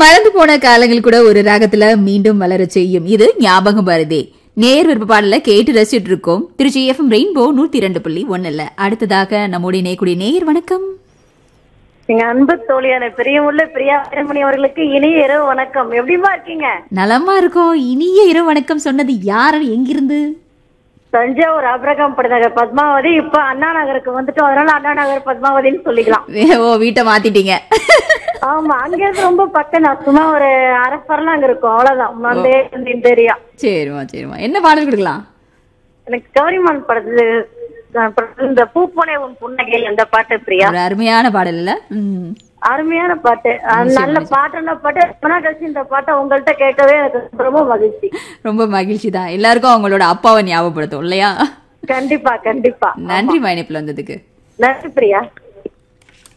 மறந்து போன காலங்கள் கூட ஒரு ராகத்துல மீண்டும் வளரச் செய்யும் இது ஞாபகம் வருதே நேர் விருப்ப பாடல கேட்டு ரசிச்சுட்டு இருக்கோம் திருச்சி எஃப்எம் ரெயின்போ நூத்தி இரண்டு புள்ளி ஒண்ணுல அடுத்ததாக நம்முடைய நேக்குடி நேயர் வணக்கம் எங்க அன்பு தோழியான பிரியமுள்ள பிரியா வீரமணி அவர்களுக்கு இனிய இரவு வணக்கம் எப்படிமா இருக்கீங்க நலமா இருக்கோம் இனிய இரவு வணக்கம் சொன்னது யாரு எங்கிருந்து தஞ்சாவூர் அபிரகாம் படுநகர் பத்மாவதி இப்ப அண்ணா நகருக்கு வந்துட்டோம் அதனால அண்ணா நகர் பத்மாவதின்னு சொல்லிக்கலாம் வே- ஓ வீட்டை மாத்திட்டீங்க ஆமா அங்க இருந்து ரொம்ப பக்கம் நான் சும்மா ஒரு அரை பரலாம் அங்க இருக்கும் அவ்வளவுதான் மந்தே இந்த ஏரியா சரிம்மா சரிம்மா என்ன பாடல் கொடுக்கலாம் எனக்கு கௌரிமான் படத்துல அஹ், படத்துல இந்த பூ போனே உன் புன்னகை அந்த பாட்டு பிரியா ஒரு அருமையான பாடல் இல்ல ம். அருமையான பாட்டு அஹ், நல்ல பாட்டுன்னா பாட்டு ரொம்ப நாள் கழிச்சு இந்த பாட்டை உங்கள்கிட்ட கேட்கவே எனக்கு ரொம்ப மகிழ்ச்சி ரொம்ப மகிழ்ச்சி தான் எல்லாருக்கும் அவங்களோட அப்பாவை ஞாபகப்படுத்தும் இல்லையா கண்டிப்பா கண்டிப்பா நன்றி மைனப்பில் வந்ததுக்கு நன்றி பிரியா